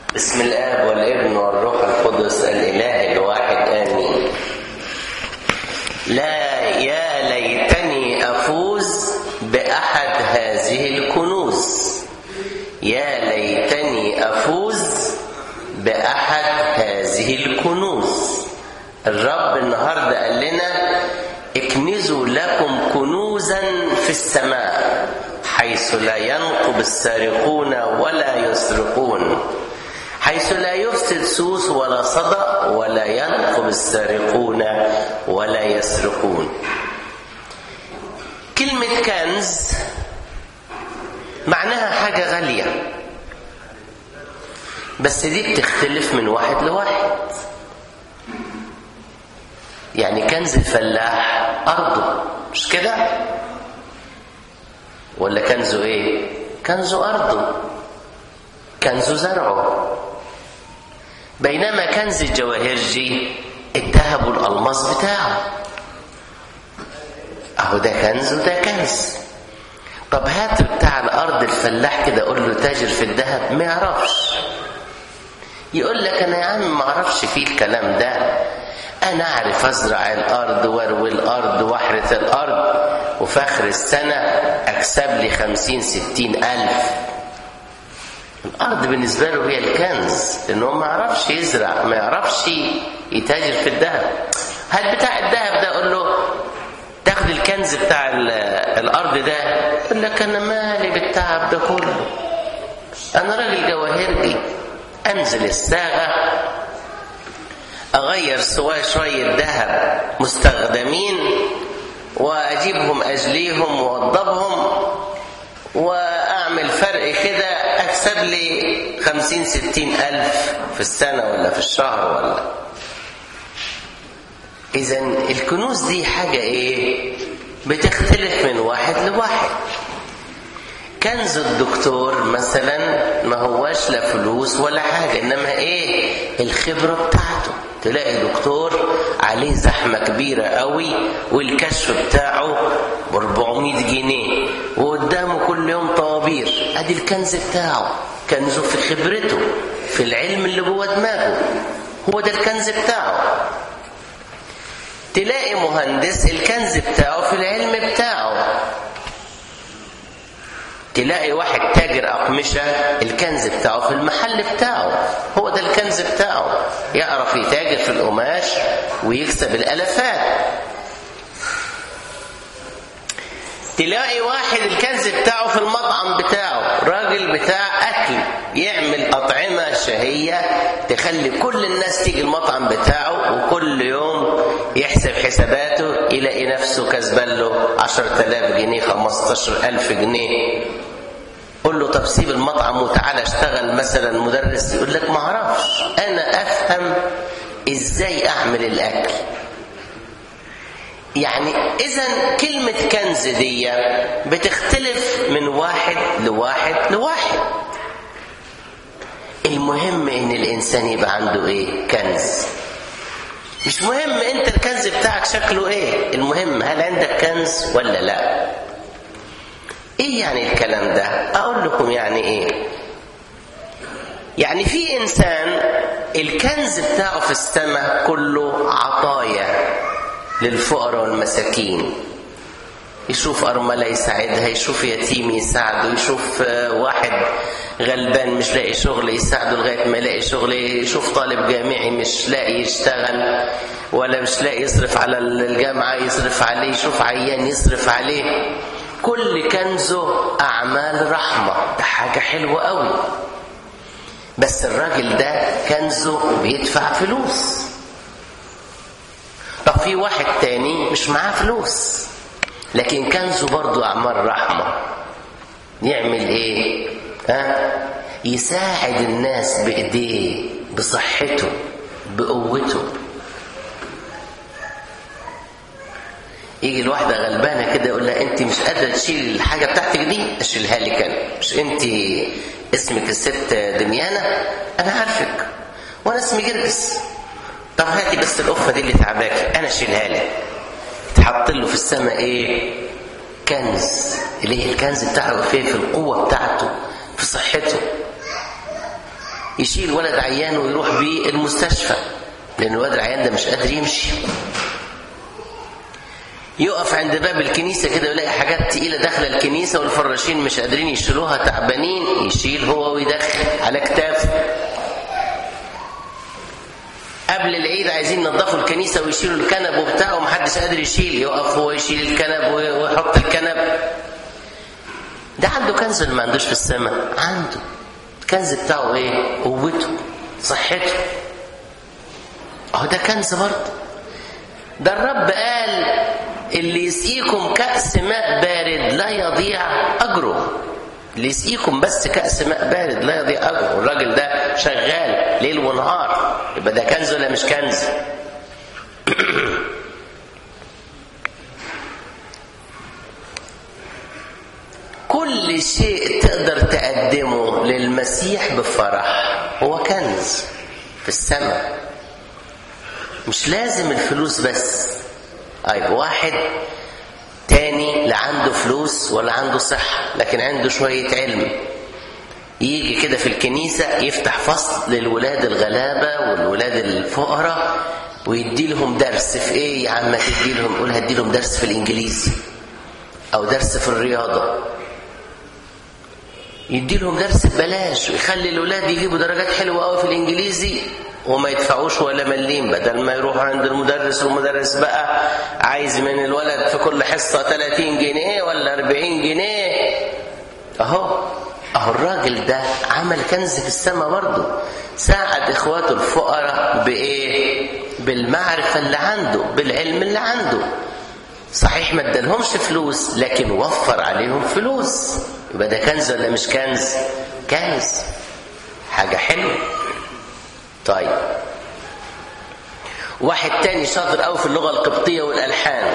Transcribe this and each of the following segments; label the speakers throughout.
Speaker 1: بسم الآب والابن والروح القدس الإله الواحد آمين لا يا ليتني أفوز بأحد هذه الكنوز يا ليتني أفوز بأحد هذه الكنوز الرب النهاردة قال لنا اكنزوا لكم كنوزا في السماء حيث لا ينقب السارقون ولا يسرقون حيث لا يفسد سوس ولا صدأ ولا ينقب السارقون ولا يسرقون كلمة كنز معناها حاجة غالية بس دي بتختلف من واحد لواحد يعني كنز الفلاح أرضه مش كده ولا كنزه ايه كنزه أرضه كنزه زرعه بينما كنز الجواهرجي الذهب والألماس بتاعه أهو ده كنز وده كنز طب هات بتاع الأرض الفلاح كده قول له تاجر في الذهب ما يعرفش يقول لك أنا يا عم ما أعرفش فيه الكلام ده أنا أعرف أزرع الأرض وأروي الأرض وأحرث الأرض وفي آخر السنة أكسب لي خمسين ستين ألف الأرض بالنسبة له هي الكنز لأنه ما يعرفش يزرع ما يعرفش يتاجر في الذهب هات بتاع الذهب ده قول له تاخد الكنز بتاع الأرض ده يقول لك أنا مالي بالتعب ده كله أنا راجل جواهرجي أنزل الساغة أغير سواء شوية ذهب مستخدمين وأجيبهم أجليهم وأوضبهم وأعمل فرق كده أكسب لي خمسين ستين ألف في السنة ولا في الشهر ولا إذا الكنوز دي حاجة إيه؟ بتختلف من واحد لواحد كنز الدكتور مثلا ما هواش لا فلوس ولا حاجة إنما إيه؟ الخبرة بتاعته تلاقي دكتور عليه زحمة كبيرة قوي والكشف بتاعه ب 400 جنيه وقدامه كل يوم طوابير ادي الكنز بتاعه كنزه في خبرته في العلم اللي جوه دماغه هو ده الكنز بتاعه تلاقي مهندس الكنز بتاعه في العلم بتاعه تلاقي واحد تاجر أقمشة الكنز بتاعه في المحل بتاعه هو ده الكنز بتاعه يعرف يتاجر في القماش ويكسب الألفات تلاقي واحد الكنز بتاعه في المطعم بتاعه راجل بتاع أكل يعمل أطعمة شهية تخلي كل الناس تيجي المطعم بتاعه وكل يوم يحسب حساباته يلاقي نفسه كسبان له 10000 جنيه 15000 جنيه قول له طب سيب المطعم وتعالى اشتغل مثلا مدرس يقول لك ما اعرفش انا افهم ازاي اعمل الاكل يعني اذا كلمه كنز دي بتختلف من واحد لواحد لواحد المهم ان الانسان يبقى عنده ايه كنز مش مهم انت الكنز بتاعك شكله ايه المهم هل عندك كنز ولا لا ايه يعني الكلام ده اقول لكم يعني ايه يعني في انسان الكنز بتاعه في السماء كله عطايا للفقراء والمساكين يشوف أرملة يساعدها يشوف يتيم يساعده يشوف واحد غلبان مش لاقي شغل يساعده لغاية ما يلاقي شغل يشوف طالب جامعي مش لاقي يشتغل ولا مش لاقي يصرف على الجامعة يصرف عليه يشوف عيان يصرف عليه كل كنزه أعمال رحمة ده حاجة حلوة قوي بس الراجل ده كنزه بيدفع فلوس طب في واحد تاني مش معاه فلوس لكن كنزه برضه أعمال رحمة يعمل إيه؟ ها؟ يساعد الناس بإيديه بصحته بقوته يجي الواحدة غلبانة كده يقول لها أنت مش قادرة تشيل الحاجة بتاعتك دي أشيلها لك أنا مش أنت اسمك الست دميانة أنا عارفك وأنا اسمي جرجس طب هاتي بس القفة دي اللي تعباكي أنا أشيلها لك تحط له في السماء إيه كنز اللي هي الكنز بتاعه فيه في القوة بتاعته في صحته يشيل ولد عيان ويروح بيه المستشفى لان الولد العيان ده مش قادر يمشي يقف عند باب الكنيسة كده يلاقي حاجات تقيلة داخلة الكنيسة والفراشين مش قادرين يشيلوها تعبانين يشيل هو ويدخل على كتافه قبل العيد عايزين ينظفوا الكنيسة ويشيلوا الكنب وبتاعه ومحدش قادر يشيل يقف هو يشيل الكنب ويحط الكنب ده عنده كنز اللي ما عندوش في السماء عنده الكنز بتاعه ايه قوته صحته اهو ده كنز برضه ده الرب قال اللي يسقيكم كأس ماء بارد لا يضيع أجره اللي يسقيكم بس كأس ماء بارد لا يضيع أجره الراجل ده شغال ليل ونهار يبقى ده كنز ولا مش كنز كل شيء تقدر تقدمه للمسيح بفرح هو كنز في السماء مش لازم الفلوس بس طيب واحد تاني لا عنده فلوس ولا عنده صحة لكن عنده شوية علم يجي كده في الكنيسة يفتح فصل للولاد الغلابة والولاد الفقراء ويدي لهم درس في ايه يا عم تدي لهم يقول هدي لهم درس في الانجليزي او درس في الرياضة يدي لهم درس ببلاش ويخلي الاولاد يجيبوا درجات حلوة قوي في الانجليزي وما يدفعوش ولا مليم بدل ما يروحوا عند المدرس والمدرس بقى عايز من الولد في كل حصة 30 جنيه ولا 40 جنيه اهو اهو الراجل ده عمل كنز في السماء برضه ساعد اخواته الفقراء بايه بالمعرفة اللي عنده بالعلم اللي عنده صحيح ما ادالهمش فلوس لكن وفر عليهم فلوس يبقى ده كنز ولا مش كنز كنز حاجة حلوة طيب واحد تاني شاطر قوي في اللغة القبطية والألحان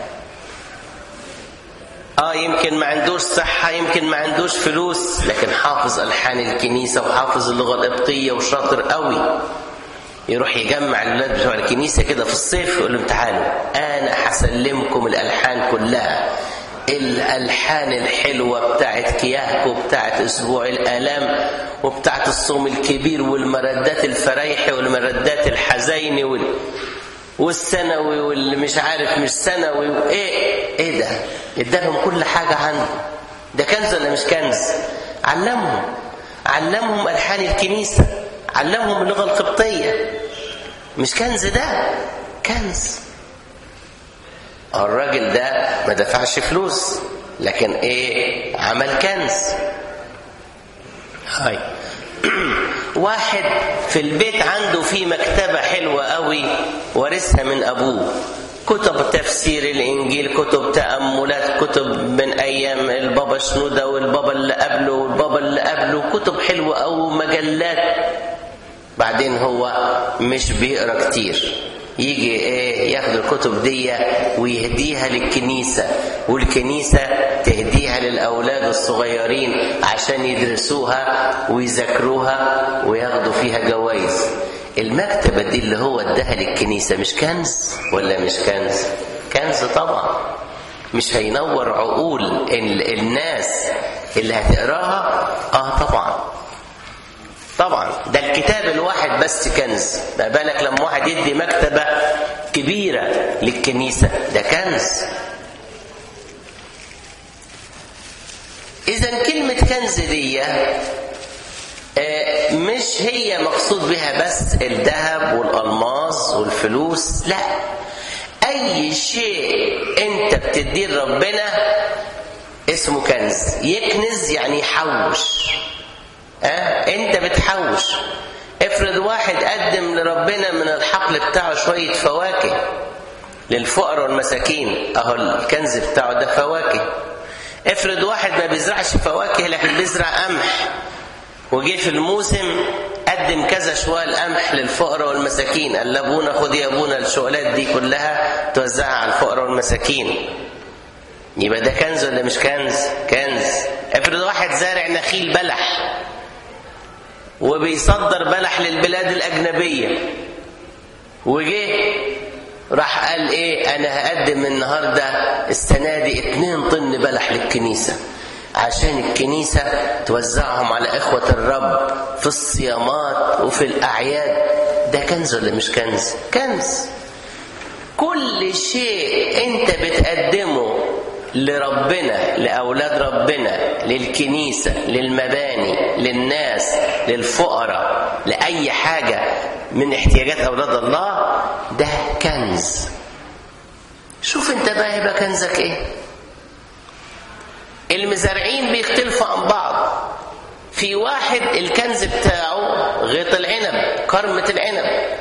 Speaker 1: اه يمكن ما عندوش صحة يمكن ما عندوش فلوس لكن حافظ ألحان الكنيسة وحافظ اللغة القبطية وشاطر قوي يروح يجمع الولاد بتوع الكنيسة كده في الصيف يقول لهم تعالوا أنا هسلمكم الألحان كلها الألحان الحلوة بتاعت كياك وبتاعت أسبوع الآلام وبتاعت الصوم الكبير والمردات الفرايحي والمردات الحزيني وال... والسنوي واللي مش عارف مش سنوي وايه ايه ده ادالهم كل حاجة عنده ده كنز ولا مش كنز علمهم علمهم ألحان الكنيسة علمهم اللغة القبطية مش كنز ده كنز الراجل ده ما دفعش فلوس لكن ايه عمل كنز هاي واحد في البيت عنده في مكتبة حلوة قوي ورثها من أبوه كتب تفسير الإنجيل كتب تأملات كتب من أيام البابا شنودة والبابا اللي قبله والبابا اللي قبله كتب حلوة أو مجلات بعدين هو مش بيقرا كتير يجي ايه ياخد الكتب دي ويهديها للكنيسه والكنيسه تهديها للاولاد الصغيرين عشان يدرسوها ويذاكروها وياخدوا فيها جوائز المكتبه دي اللي هو اداها للكنيسه مش كنز ولا مش كنز كنز طبعا مش هينور عقول الناس اللي هتقراها اه طبعا طبعا ده الكتاب الواحد بس كنز ما بالك لما واحد يدي مكتبة كبيرة للكنيسة ده كنز إذا كلمة كنز دي مش هي مقصود بها بس الذهب والألماس والفلوس لا أي شيء أنت بتديه لربنا اسمه كنز يكنز يعني يحوش أه؟ انت بتحوش افرض واحد قدم لربنا من الحقل بتاعه شوية فواكه للفقراء والمساكين اهو الكنز بتاعه ده فواكه افرض واحد ما بيزرعش فواكه لكن بيزرع قمح وجه في الموسم قدم كذا شوال قمح للفقراء والمساكين قال لابونا خد يا ابونا الشوالات دي كلها توزعها على الفقراء والمساكين يبقى ده كنز ولا مش كنز كنز افرض واحد زارع نخيل بلح وبيصدر بلح للبلاد الأجنبية وجه راح قال ايه انا هقدم النهارده السنه دي 2 طن بلح للكنيسه عشان الكنيسة توزعهم على إخوة الرب في الصيامات وفي الأعياد ده كنز ولا مش كنز؟ كنز كل شيء أنت بتقدمه لربنا لأولاد ربنا للكنيسة للمباني للناس للفقراء لأي حاجة من احتياجات أولاد الله ده كنز شوف انت بقى يبقى كنزك ايه المزارعين بيختلفوا عن بعض في واحد الكنز بتاعه غيط العنب كرمة العنب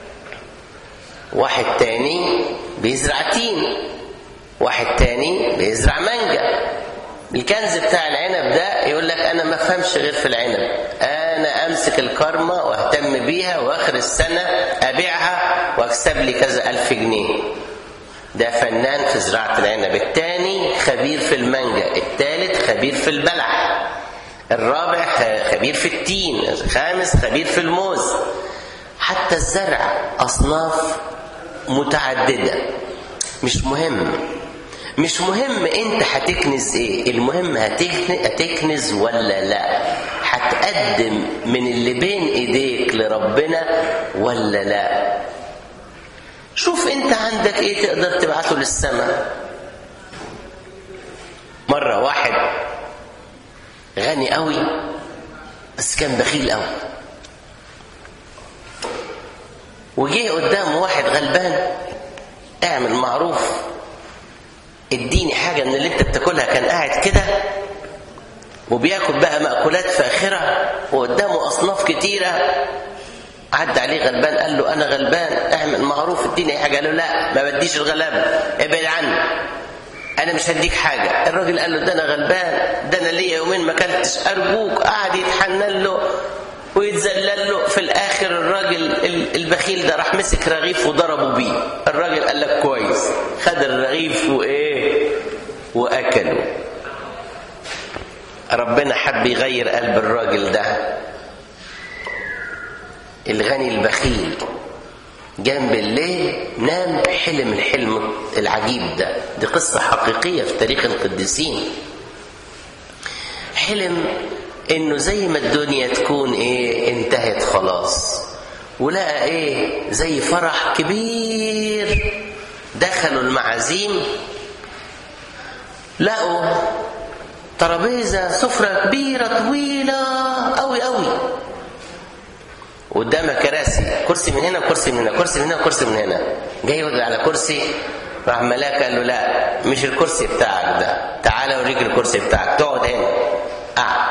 Speaker 1: واحد تاني بيزرع تين واحد تاني بيزرع مانجا الكنز بتاع العنب ده يقول لك انا ما افهمش غير في العنب انا امسك الكرمه واهتم بيها واخر السنه ابيعها واكسب لي كذا الف جنيه ده فنان في زراعه العنب الثاني خبير في المانجا الثالث خبير في البلح الرابع خبير في التين الخامس خبير في الموز حتى الزرع اصناف متعدده مش مهم مش مهم انت هتكنز ايه المهم هتكنز ولا لا هتقدم من اللي بين ايديك لربنا ولا لا شوف انت عندك ايه تقدر تبعته للسماء مرة واحد غني قوي بس كان بخيل قوي وجه قدامه واحد غلبان اعمل معروف اديني حاجة من اللي انت بتاكلها كان قاعد كده وبياكل بقى مأكولات فاخرة وقدامه أصناف كتيرة عدى عليه غلبان قال له أنا غلبان اعمل معروف اديني أي حاجة قال له لا ما بديش الغلابة ابعد عني أنا مش هديك حاجة الراجل قال له ده أنا غلبان ده أنا ليا يومين ما أكلتش أرجوك قعد يتحنن له ويتذلل له في الاخر الراجل البخيل ده راح مسك رغيف وضربه بيه الراجل قال لك كويس خد الرغيف وايه واكله ربنا حب يغير قلب الراجل ده الغني البخيل جنب بالليل نام حلم الحلم العجيب ده دي قصة حقيقية في تاريخ القديسين حلم انه زي ما الدنيا تكون ايه انتهت خلاص ولقى ايه زي فرح كبير دخلوا المعازيم لقوا ترابيزة سفرة كبيرة طويلة قوي قوي قدامها كراسي كرسي من هنا وكرسي من هنا كرسي من هنا وكرسي من هنا جاي يقعد على كرسي راح ملاك قال له لا مش الكرسي بتاعك ده تعالى اوريك الكرسي بتاعك تقعد هنا قعد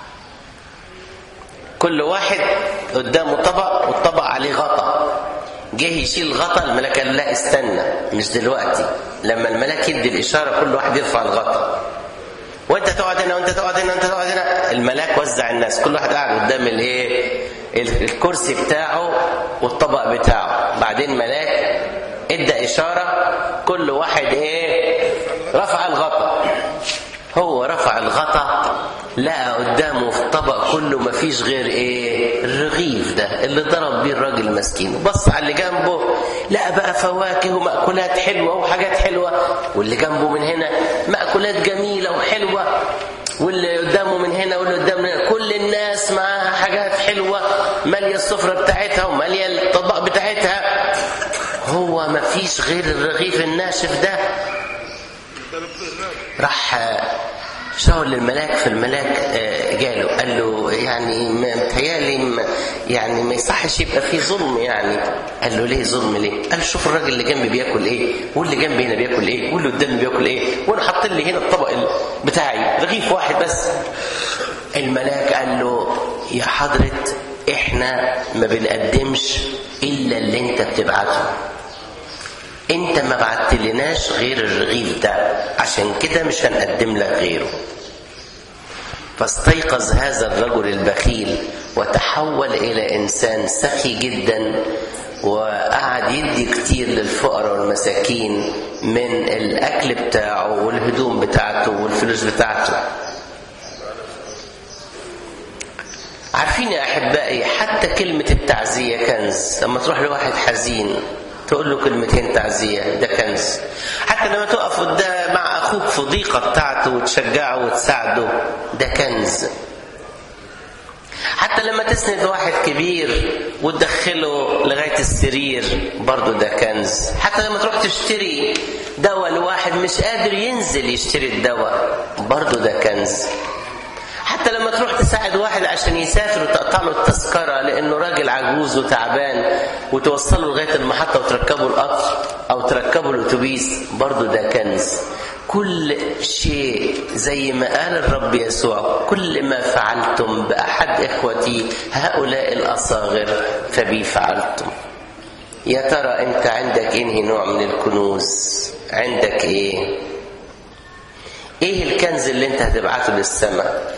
Speaker 1: كل واحد قدامه طبق والطبق عليه غطا جه يشيل غطا الملاك قال لا استنى مش دلوقتي لما الملاك يدي الاشاره كل واحد يرفع الغطا وانت تقعد هنا وانت تقعد هنا وانت تقعد هنا الملاك وزع الناس كل واحد قاعد قدام الايه الكرسي بتاعه والطبق بتاعه بعدين ملاك ادى اشاره كل واحد ايه رفع الغطا هو رفع الغطا لقى قدامه في الطبق كله ما فيش غير ايه الرغيف ده اللي ضرب بيه الراجل مسكين بص على اللي جنبه لقى بقى فواكه ومأكولات حلوة وحاجات حلوة واللي جنبه من هنا مأكولات جميلة وحلوة واللي قدامه من هنا واللي قدامه من هنا كل الناس معاها حاجات حلوة مالية السفرة بتاعتها ومالية الطبق بتاعتها هو ما فيش غير الرغيف الناشف ده راح شاور للملاك فالملاك جاله قال له يعني متهيالي يعني ما يصحش يبقى فيه ظلم يعني قال له ليه ظلم ليه؟ قال شوف الراجل اللي جنبي بياكل ايه واللي جنبي هنا بياكل ايه واللي قدامي بياكل ايه وانا حاط لي هنا الطبق بتاعي رغيف واحد بس الملاك قال له يا حضرة احنا ما بنقدمش الا اللي انت بتبعته انت ما بعتلناش غير الرغيف ده عشان كده مش هنقدم لك غيره فاستيقظ هذا الرجل البخيل وتحول الى انسان سخي جدا وقعد يدي كتير للفقراء والمساكين من الاكل بتاعه والهدوم بتاعته والفلوس بتاعته عارفين يا احبائي حتى كلمه التعزيه كنز لما تروح لواحد حزين تقول له كلمتين تعزية ده كنز حتى لما تقف قدام مع أخوك في ضيقة بتاعته وتشجعه وتساعده ده كنز حتى لما تسند واحد كبير وتدخله لغاية السرير برضه ده كنز حتى لما تروح تشتري دواء لواحد مش قادر ينزل يشتري الدواء برضه ده كنز حتى لما تروح تساعد واحد عشان يسافر وتقطع له التذكرة لأنه راجل عجوز وتعبان وتوصله لغاية المحطة وتركبه القطر أو تركبه الأتوبيس برضه ده كنز كل شيء زي ما قال الرب يسوع كل ما فعلتم بأحد إخوتي هؤلاء الأصاغر فبي فعلتم يا ترى أنت عندك إنهي نوع من الكنوز عندك إيه إيه الكنز اللي أنت هتبعته للسماء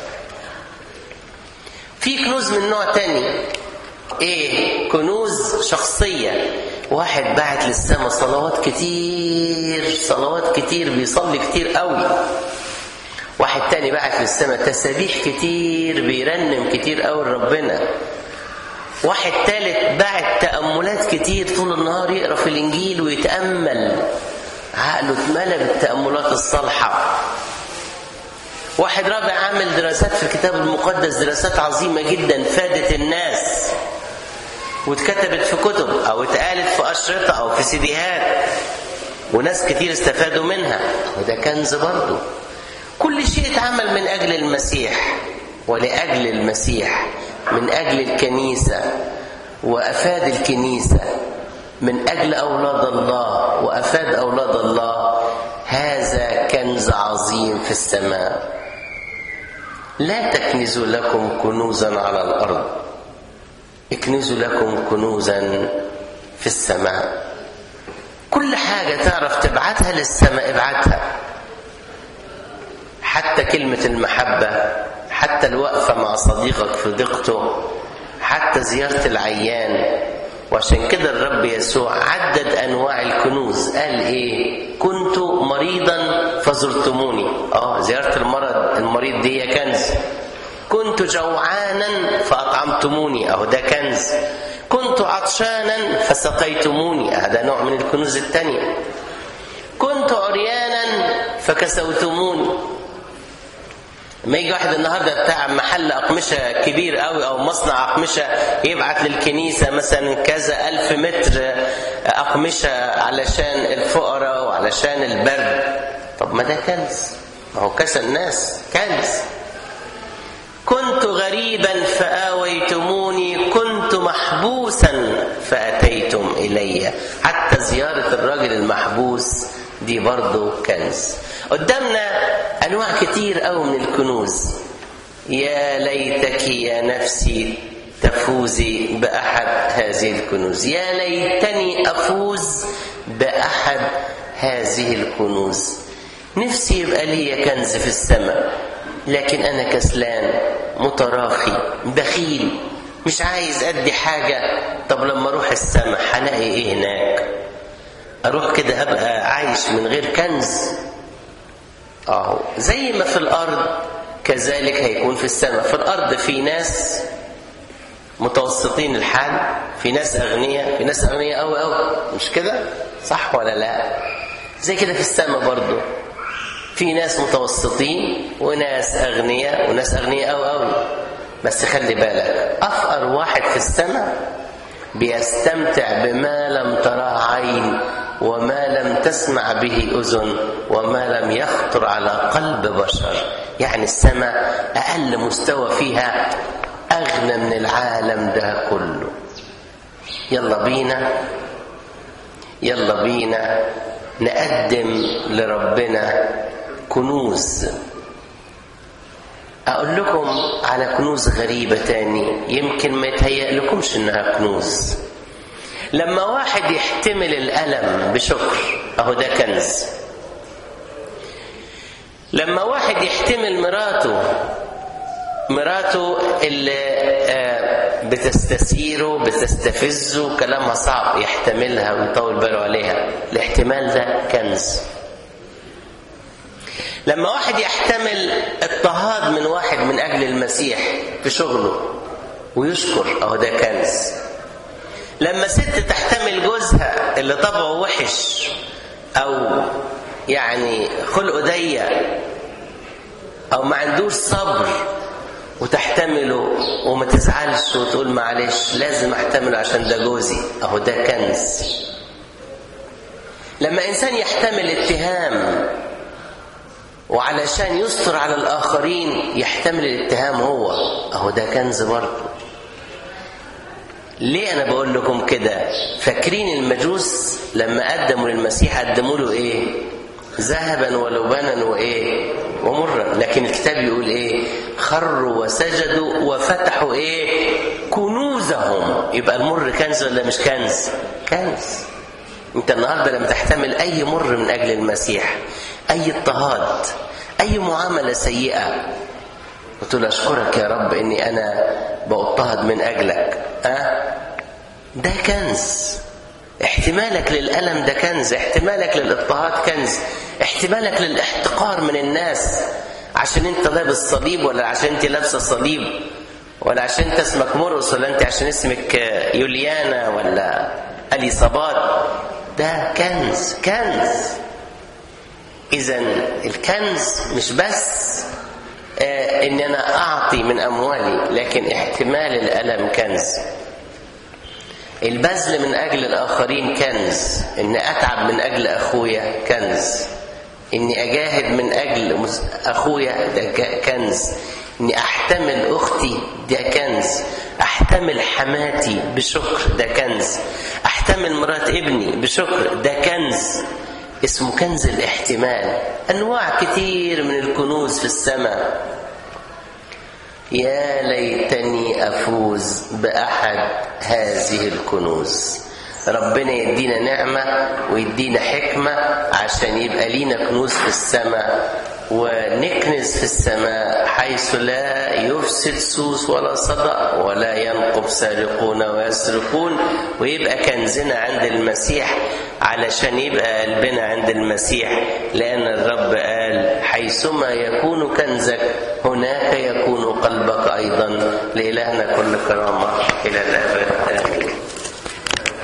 Speaker 1: في كنوز من نوع تاني ايه كنوز شخصية واحد بعت للسماء صلوات كتير صلوات كتير بيصلي كتير قوي واحد تاني بعت للسماء تسابيح كتير بيرنم كتير قوي لربنا واحد تالت بعت تأملات كتير طول النهار يقرا في الإنجيل ويتأمل عقله اتملى بالتأملات الصالحة واحد رابع عامل دراسات في الكتاب المقدس دراسات عظيمة جدا فادت الناس واتكتبت في كتب او اتقالت في اشرطة او في سيديهات وناس كتير استفادوا منها وده كنز برضه كل شيء اتعمل من اجل المسيح ولاجل المسيح من اجل الكنيسة وافاد الكنيسة من اجل اولاد الله وافاد اولاد الله هذا كنز عظيم في السماء لا تكنزوا لكم كنوزا على الارض اكنزوا لكم كنوزا في السماء كل حاجه تعرف تبعتها للسماء ابعتها حتى كلمه المحبه حتى الوقفه مع صديقك في ضيقته حتى زياره العيان وعشان كده الرب يسوع عدد انواع الكنوز قال ايه كنت مريضا فزرتموني اه زياره المرض المريض دي هي كنز كنت جوعانا فاطعمتموني اهو ده كنز كنت عطشانا فسقيتموني هذا نوع من الكنوز الثانيه كنت عريانا فكسوتموني لما يجي واحد النهارده بتاع محل اقمشه كبير قوي او مصنع اقمشه يبعت للكنيسه مثلا كذا الف متر اقمشه علشان الفقراء وعلشان البرد طب ما ده كنز ما هو كسى الناس كنز كنت غريبا فآويتموني كنت محبوسا فأتيتم إلي حتى زيارة الراجل المحبوس دي برضه كنز قدامنا انواع كتير قوي من الكنوز يا ليتك يا نفسي تفوزي باحد هذه الكنوز يا ليتني افوز باحد هذه الكنوز نفسي يبقى لي كنز في السماء لكن انا كسلان متراخي بخيل مش عايز ادي حاجه طب لما اروح السماء هلاقي ايه هناك اروح كده ابقى عايش من غير كنز اهو زي ما في الارض كذلك هيكون في السماء في الارض في ناس متوسطين الحال في ناس اغنياء في ناس اغنياء قوي قوي مش كده صح ولا لا زي كده في السماء برضو في ناس متوسطين وناس اغنياء وناس اغنياء قوي قوي بس خلي بالك افقر واحد في السماء بيستمتع بما لم تراه عين وما لم تسمع به اذن وما لم يخطر على قلب بشر يعني السماء اقل مستوى فيها اغنى من العالم ده كله يلا بينا يلا بينا نقدم لربنا كنوز اقول لكم على كنوز غريبه تاني يمكن ما يتهيأ لكمش انها كنوز لما واحد يحتمل الألم بشكر أهو ده كنز لما واحد يحتمل مراته مراته اللي بتستثيره بتستفزه كلامها صعب يحتملها ويطول باله عليها الاحتمال ده كنز لما واحد يحتمل اضطهاد من واحد من أجل المسيح في شغله ويشكر أهو ده كنز لما ست تحتمل جوزها اللي طبعه وحش او يعني خلقه ضيق او ما عندوش صبر وتحتمله وما تزعلش وتقول معلش لازم احتمله عشان ده جوزي اهو ده كنز لما انسان يحتمل اتهام وعلشان يستر على الاخرين يحتمل الاتهام هو اهو ده كنز برضه ليه انا بقول لكم كده فاكرين المجوس لما قدموا للمسيح قدموا له ايه ذهبا ولبنا وايه ومرا لكن الكتاب يقول ايه خروا وسجدوا وفتحوا ايه كنوزهم يبقى المر كنز ولا مش كنز كنز انت النهارده لما تحتمل اي مر من اجل المسيح اي اضطهاد اي معامله سيئه قلت له اشكرك يا رب اني انا باضطهد من اجلك أه؟ ده كنز احتمالك للألم ده كنز احتمالك للاضطهاد كنز احتمالك للاحتقار من الناس عشان انت لابس صليب ولا عشان انت لابسه صليب ولا عشان انت اسمك مرقس ولا انت عشان اسمك يوليانا ولا اليصابات ده كنز كنز اذا الكنز مش بس آه ان انا اعطي من اموالي لكن احتمال الالم كنز البذل من اجل الاخرين كنز اني اتعب من اجل اخويا كنز اني اجاهد من اجل اخويا ده كنز اني احتمل اختي ده كنز احتمل حماتي بشكر ده كنز احتمل مرات ابني بشكر ده كنز اسمه كنز الاحتمال انواع كتير من الكنوز في السماء يا ليتني افوز باحد هذه الكنوز ربنا يدينا نعمه ويدينا حكمه عشان يبقى لينا كنوز في السماء ونكنز في السماء حيث لا يفسد سوس ولا صدأ ولا ينقب سارقون ويسرقون ويبقى كنزنا عند المسيح علشان يبقى قلبنا عند المسيح لأن الرب قال حيثما يكون كنزك هناك يكون قلبك أيضا لإلهنا كل كرامة إلى الأبد آمين